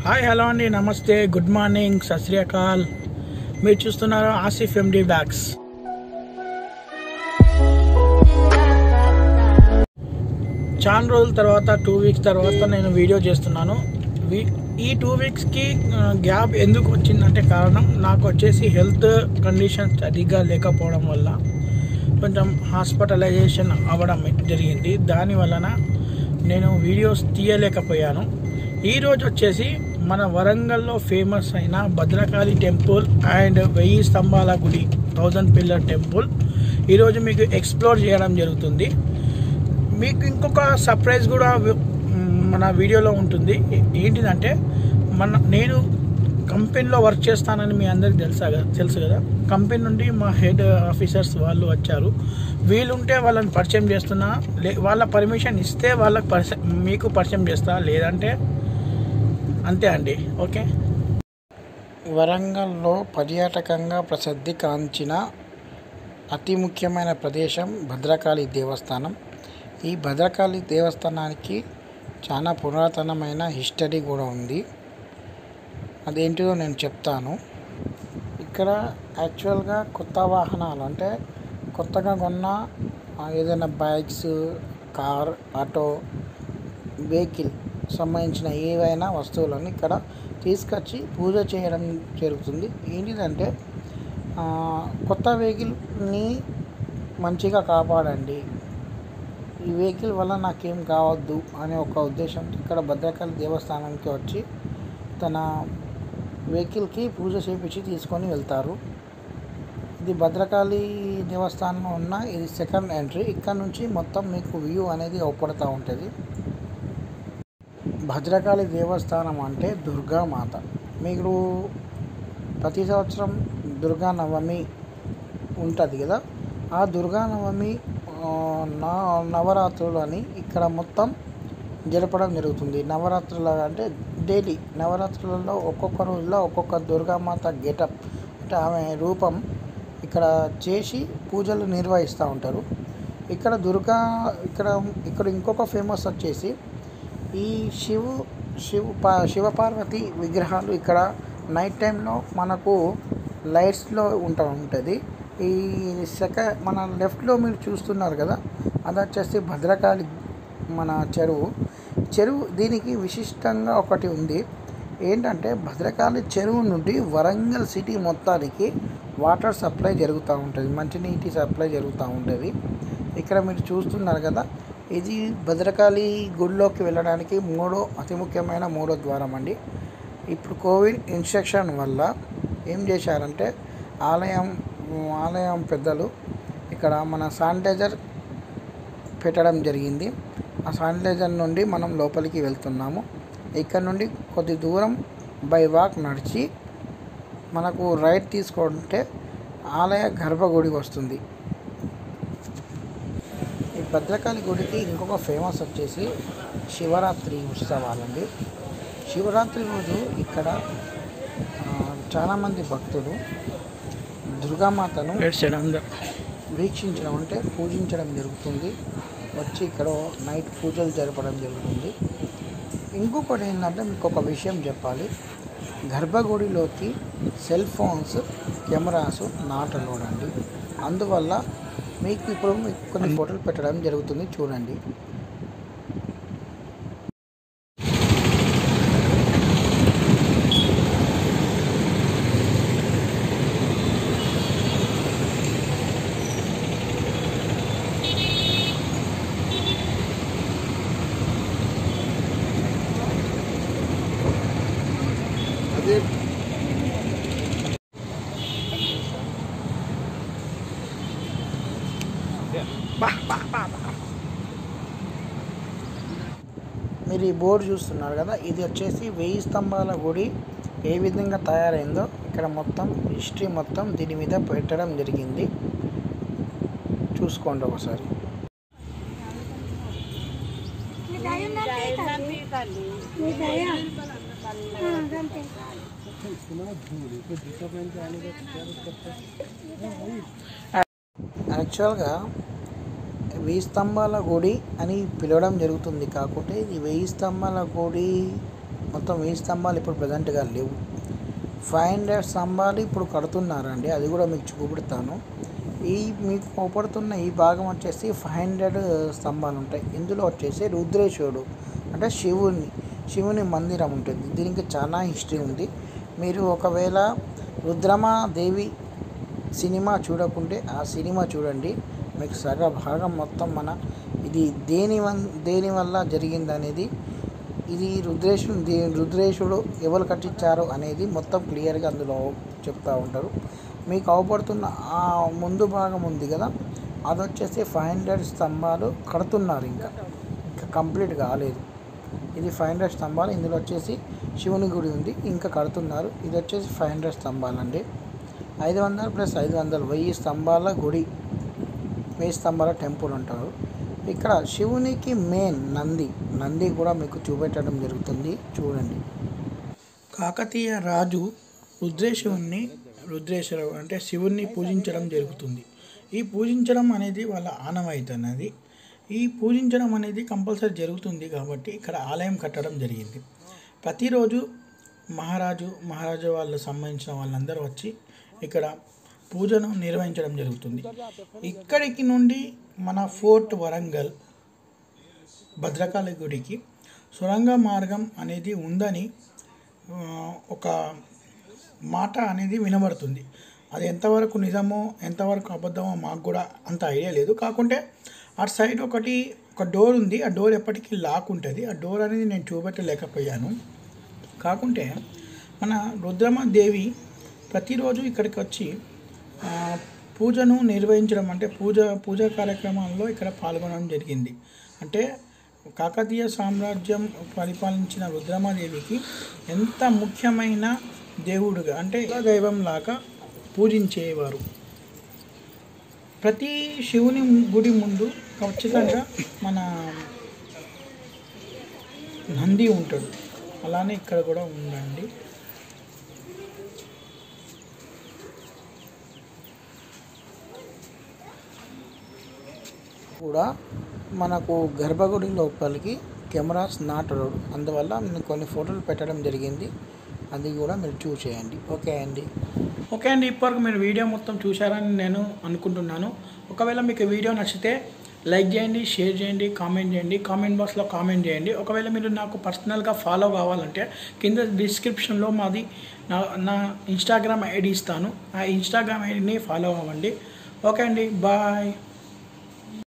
Hi hello అండి నమస్తే good morning సత్ శ్రీ అకాల్ మీరు చూస్తున్నారు ఆసిఫ్ ఎండి బ్యాగ్స్ చాలా రోజుల తర్వాత టూ వీక్స్ తర్వాత నేను వీడియో చేస్తున్నాను వీ- ఈ టూ వీక్స్కి గ్యాప్ ఎందుకు వచ్చిందంటే కారణం నాకు వచ్చేసి హెల్త్ కండిషన్ సరిగ్గా లేకపోవడం వల్ల కొంచెం హాస్పిటలైజేషన్ అవ్వడం జరిగింది దాని వలన నేను వీడియోస్ తీయలేకపోయాను ఈరోజు వచ్చేసి మన వరంగల్లో ఫేమస్ అయిన భద్రకాళి టెంపుల్ అండ్ వెయ్యి స్తంభాల గుడి థౌజండ్ పిల్లర్ టెంపుల్ ఈరోజు మీకు ఎక్స్ప్లోర్ చేయడం జరుగుతుంది మీకు ఇంకొక సర్ప్రైజ్ కూడా వి- మ్, మన వీడియోలో ఉంటుంది ఏ- ఏంటిదంటే మన నేను కంపెనీలో వర్క్ చేస్తానని మీ అందరికి తెలుసా కదా తెలుసు కదా కంపెనీ నుండి మా హెడ్ ఆఫీసర్స్ వాళ్ళు వచ్చారు వీలుంటే వాళ్ళని పరిచయం చేస్తున్నా లే వాళ్ళ పర్మిషన్ ఇస్తే వాళ్ళకి పరిచయం మీకు పరిచయం చేస్తా లేదంటే అంతే అండి ఓకే వరంగల్లో పర్యాటకంగా ప్రసిద్ధి కాంచిన అతి ముఖ్యమైన ప్రదేశం భద్రకాళి దేవస్థానం ఈ భద్రకాళి దేవస్థానానికి చాలా పురాతనమైన హిస్టరీ కూడా ఉంది అదేంటిదో నేను చెప్తాను ఇక్కడ యాక్చువల్గా కొత్త వాహనాలు అంటే కొత్తగా కొన్న ఆ, ఏదైనా బైక్స్ కార్ ఆటో వెహికల్ సంబంధించిన ఏవైనా వస్తువులను ఇక్కడ తీసుకొచ్చి పూజ చేయడం జరుగుతుంది ఏంటిదంటే ఆ, కొత్త వెహికల్ని మంచిగా కాపాడండి ఈ వెహికల్ వల్ల నాకేం కావద్దు అనే ఒక ఉద్దేశంతో ఇక్కడ భద్రకాళి దేవస్థానానికి వచ్చి తన వెహికల్కి పూజ చేపించి తీసుకొని వెళ్తారు ఇది భద్రకాళి దేవస్థానంలో ఉన్న ఇది సెకండ్ ఎంట్రీ ఇక్కడ నుంచి మొత్తం మీకు వ్యూ అనేది అవపడుతూ ఉంటుంది భద్రకాళి దేవస్థానం అంటే దుర్గామాత మీరు ప్రతి సంవత్సరం దుర్గా నవమి ఉంటుంది కదా ఆ దుర్గా నవమి ఆ, నా నవరాత్రులు అని ఇక్కడ మొత్తం జరపడం జరుగుతుంది నవరాత్రులు అంటే డైలీ నవరాత్రులలో ఒక్కొక్క రోజులో ఒక్కొక్క దుర్గామాత గెటప్ అంటే ఆమె రూపం ఇక్కడ చేసి పూజలు నిర్వహిస్తూ ఉంటారు ఇక్కడ దుర్గా ఇక్కడ ఇక్కడ ఇంకొక ఫేమస్ వచ్చేసి ఈ శివు శివ పా శివపార్వతి విగ్రహాలు ఇక్కడ నైట్ టైంలో మనకు లైట్స్లో ఉంటా ఉంటుంది ఈ సెక మన లెఫ్ట్లో మీరు చూస్తున్నారు కదా అది వచ్చేసి భద్రకాళి మన చెరువు చెరువు దీనికి విశిష్టంగా ఒకటి ఉంది ఏంటంటే భద్రకాళి చెరువు నుండి వరంగల్ సిటీ మొత్తానికి వాటర్ సప్లై జరుగుతూ ఉంటుంది మంచినీటి సప్లై జరుగుతూ ఉంటుంది ఇక్కడ మీరు చూస్తున్నారు కదా ఇది భద్రకాళి గుడిలోకి వెళ్ళడానికి మూడో అతి ముఖ్యమైన మూడో ద్వారం అండి ఇప్పుడు కోవిడ్ ఇన్స్ట్రక్షన్ వల్ల ఏం చేశారంటే ఆలయం ఆలయం పెద్దలు ఇక్కడ మన శానిటైజర్ పెట్టడం జరిగింది ఆ శానిటైజర్ నుండి మనం లోపలికి వెళ్తున్నాము ఇక్కడ నుండి కొద్ది దూరం బై వాక్ నడిచి మనకు రైట్ తీసుకుంటే ఆలయ గర్భగుడి వస్తుంది ఈ భద్రకాళి గుడికి ఇంకొక ఫేమస్ వచ్చేసి శివరాత్రి ఉత్సవాలండి శివరాత్రి రోజు ఇక్కడ ఆ, చాలామంది భక్తులు దుర్గామాతను వీక్షించడం అంటే పూజించడం జరుగుతుంది వచ్చి ఇక్కడ నైట్ పూజలు జరపడం జరుగుతుంది ఇంకొకటి ఏంటంటే మీకు ఒక విషయం చెప్పాలి గర్భగుడిలోకి cell phones cameras not allowed అండి అందువల్ల మీకు ఇప్పుడు మీకు కొన్ని ఫోటోలు పెట్టడం జరుగుతుంది చూడండి మీరు ఈ బోర్డు చూస్తున్నారు కదా ఇది వచ్చేసి వెయ్యి స్తంభాల గుడి ఏ విధంగా తయారైందో ఇక్కడ మొత్తం హిస్టరీ మొత్తం దీని మీద పెట్టడం జరిగింది చూసుకోండి ఒకసారి మీ దయ ఉన్నట్టే తల్లి. మీ దయ ఆ, అంతే. యాక్చువల్గా వెయ్యి స్తంభాల గుడి అని పిలవడం జరుగుతుంది కాకుంటే ఇది వెయ్యి స్తంభాల గుడి మొత్తం వెయ్యి స్తంభాలు ఇప్పుడు ప్రజెంట్గా లేవు ఫైవ్ హండ్రెడ్ స్తంభాలు ఇప్పుడు కడుతున్నారండి అది కూడా మీకు చూపెడతాను ఈ మీకు కోపడుతున్న ఈ భాగం వచ్చేసి ఫైవ్ హండ్రెడ్ స్తంభాలు ఉంటాయి ఇందులో వచ్చేసి రుద్రేశ్వరుడు అంటే శివుని శివుని మందిరం ఉంటుంది దీనికి చాలా హిస్టరీ ఉంది మీరు ఒకవేళ రుద్రమాదేవి సినిమా చూడకుంటే ఆ సినిమా చూడండి మీకు సగ భాగం మొత్తం మన ఇది దేని వన్ దేని వల్ల జరిగింది అనేది ఇది రుద్రేశుడు దే రుద్రేశుడు ఎవరు కట్టించారు అనేది మొత్తం క్లియర్గా అందులో చెప్తూ ఉంటారు మీకు అవపడుతున్న ఆ ముందు భాగం ఉంది కదా అది వచ్చేసి ఫైవ్ హండ్రెడ్ స్తంభాలు కడుతున్నారు ఇంకా ఇంకా కంప్లీట్ కాలేదు ఇది ఫైవ్ హండ్రెడ్ స్తంభాలు ఇందులో వచ్చేసి శివుని గుడి ఉంది ఇంకా కడుతున్నారు ఇది వచ్చేసి ఫైవ్ హండ్రెడ్ స్తంభాలు అండి ఐదు వందలు ప్లస్ ఐదు వందలు వెయ్యి స్తంభాల గుడి వెయ్యి స్తంభాల టెంపుల్ అంటారు ఇక్కడ శివునికి మెయిన్ నంది నంది కూడా మీకు చూపెట్టడం జరుగుతుంది చూడండి కాకతీయ రాజు రుద్రేశ్వరుణ్ణి రుద్రేశ్వర అంటే శివుణ్ణి పూజించడం జరుగుతుంది ఈ పూజించడం అనేది వాళ్ళ ఆనవాయితీ అన్నది ఈ పూజించడం అనేది కంపల్సరీ జరుగుతుంది కాబట్టి ఇక్కడ ఆలయం కట్టడం జరిగింది ప్రతిరోజు మహారాజు మహారాజు వాళ్ళకు సంబంధించిన వాళ్ళందరూ వచ్చి ఇక్కడ పూజను నిర్వహించడం జరుగుతుంది ఇక్కడికి నుండి మన ఫోర్ట్ వరంగల్ భద్రకాళి గుడికి సొరంగ మార్గం అనేది ఉందని ఆ, ఒక మాట అనేది వినబడుతుంది అది ఎంతవరకు నిజమో ఎంతవరకు అబద్ధమో మాకు కూడా అంత ఐడియా లేదు కాకుంటే అటు సైడ్ ఒకటి ఒక డోర్ ఉంది ఆ డోర్ ఎప్పటికీ లాక్ ఉంటుంది ఆ డోర్ అనేది నేను చూపెట్టలేకపోయాను కాకుంటే మన రుద్రమదేవి ప్రతిరోజు ఇక్కడికి వచ్చి ఆ, పూజను నిర్వహించడం అంటే పూజ పూజా కార్యక్రమాల్లో ఇక్కడ పాల్గొనడం జరిగింది అంటే కాకతీయ సామ్రాజ్యం పరిపాలించిన రుద్రమాదేవికి ఎంత ముఖ్యమైన దేవుడుగా అంటే దైవం లాగా పూజించేవారు ప్రతి శివుని గుడి ముందు ఖచ్చితంగా మన నంది ఉంటాడు అలానే ఇక్కడ కూడా ఉందండి కూడా మనకు గర్భగుడి లోపలికి కెమెరాస్ నాట్ అలౌడ్ అందువల్ల నేను కొన్ని ఫోటోలు పెట్టడం జరిగింది అది కూడా మీరు చూసేయండి ఓకే అండి ఓకే అండి ఇప్పటివరకు మీరు వీడియో మొత్తం చూశారని నేను అనుకుంటున్నాను ఒకవేళ మీకు ఈ వీడియో నచ్చితే లైక్ చేయండి షేర్ చేయండి కామెంట్ చేయండి కామెంట్ బాక్స్లో కామెంట్ చేయండి ఒకవేళ మీరు నాకు పర్సనల్గా ఫాలో కావాలంటే కింద డిస్క్రిప్షన్లో మాది నా నా ఇన్స్టాగ్రామ్ ఐడి ఇస్తాను ఆ ఇన్స్టాగ్రామ్ ఐడిని ఫాలో అవ్వండి ఓకే అండి బాయ్